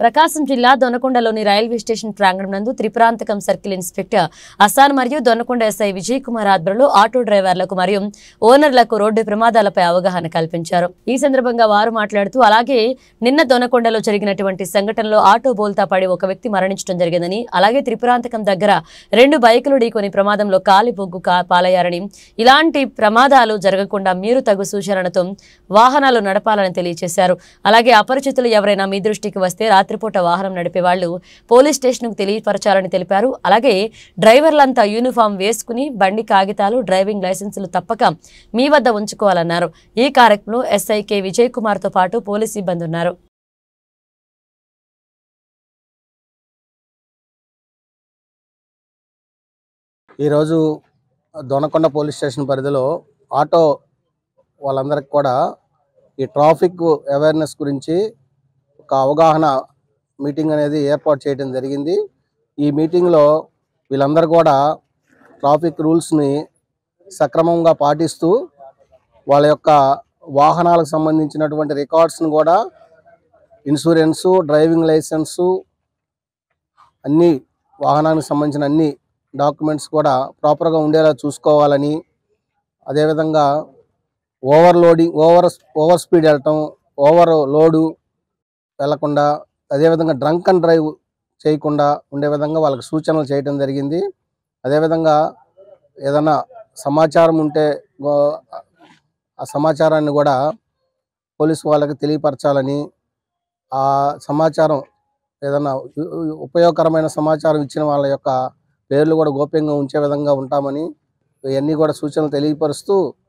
ప్రకాశం జిల్లా దొనకొండలోని railway station ప్రాంగణం నందు త్రిపురాంతకం సర్కిల్ ఇన్స్పెక్టర్ అసాన్ మరియు దొనకొండ ఎస్ఐ విజయ్ కుమార్ ఆధ్వర్యంలో ఆటో డ్రైవర్లకు మరియు ఓనర్లకు రోడ్డు ప్రమాదాలపై అవగాహన కల్పించారు ఈ సందర్భంగా వారు మాట్లాడుతూ అలాగే నిన్న దొనకొండలో జరిగినటువంటి సంఘటనలో ఆటో బోల్తా పడి ఒక వ్యక్తి మరణించడం జరిగిందని అలాగే త్రిపురాంతకం దగ్గర రెండు బైకులు ఢీకొని ప్రమాదంలో కాలి బొగ్గు కా- పాలయ్యారని ఇలాంటి ప్రమాదాలు జరగకుండా మీరు తగు సూచనలతో వాహనాలు నడపాలని తెలియజేశారు అలాగే అపరిచితులు ఎవరైనా మీ దృష్టికి వస్తే రాత్రిపూట వాహనం నడిపే వాళ్ళు పోలీస్ స్టేషన్కు తెలియపరచాలని తెలిపారు అలాగే డ్రైవర్లంతా యూనిఫామ్ వేసుకుని బండి కాగితాలు డ్రైవింగ్ లైసెన్సులు తప్పక మీ వద్ద ఉంచుకోవాలన్నారు ఈ కార్యక్రమంలో ఎస్ఐ కె విజయ్ కుమార్తో పాటు పోలీస్ సిబ్బంది ఉన్నారు ఈరోజు దొనకొండ పోలీస్ స్టేషన్ పరిధిలో ఆటో వాళ్ళందరికి కూడా ఈ ట్రాఫిక్ అవేర్నెస్ గురించి ఒక అవగాహన మీటింగ్ అనేది ఏర్పాటు చేయడం జరిగింది ఈ మీటింగ్లో వీళ్ళందరూ కూడా ట్రాఫిక్ రూల్స్ని సక్రమంగా పాటిస్తూ వాళ్ళ యొక్క వాహనాలకు సంబంధించినటువంటి రికార్డ్స్ని కూడా ఇన్సూరెన్సు డ్రైవింగ్ లైసెన్సు అన్ని వాహనానికి సంబంధించిన అన్ని డాక్యుమెంట్స్ కూడా ప్రాపర్గా ఉండేలా చూసుకోవాలని అదేవిధంగా over loading over over speed వెళ్ళటం ఓవర్ లోడు వెళ్లకుండా అదేవిధంగా డ్రంక్ అండ్ డ్రైవ్ చేయకుండా ఉండే విధంగా వాళ్ళకి సూచనలు చేయడం జరిగింది అదేవిధంగా ఏదైనా సమాచారం ఉంటే గో- ఆ సమాచారాన్ని కూడా పోలీసు వాళ్ళకి తెలియపరచాలని ఆ సమాచారం ఏదైనా ఉ- ఉ- ఉపయోగకరమైన సమాచారం ఇచ్చిన వాళ్ళ యొక్క పేర్లు కూడా గోప్యంగా ఉంచే విధంగా ఉంటామని ఇవన్నీ కూడా సూచనలు తెలియపరుస్తూ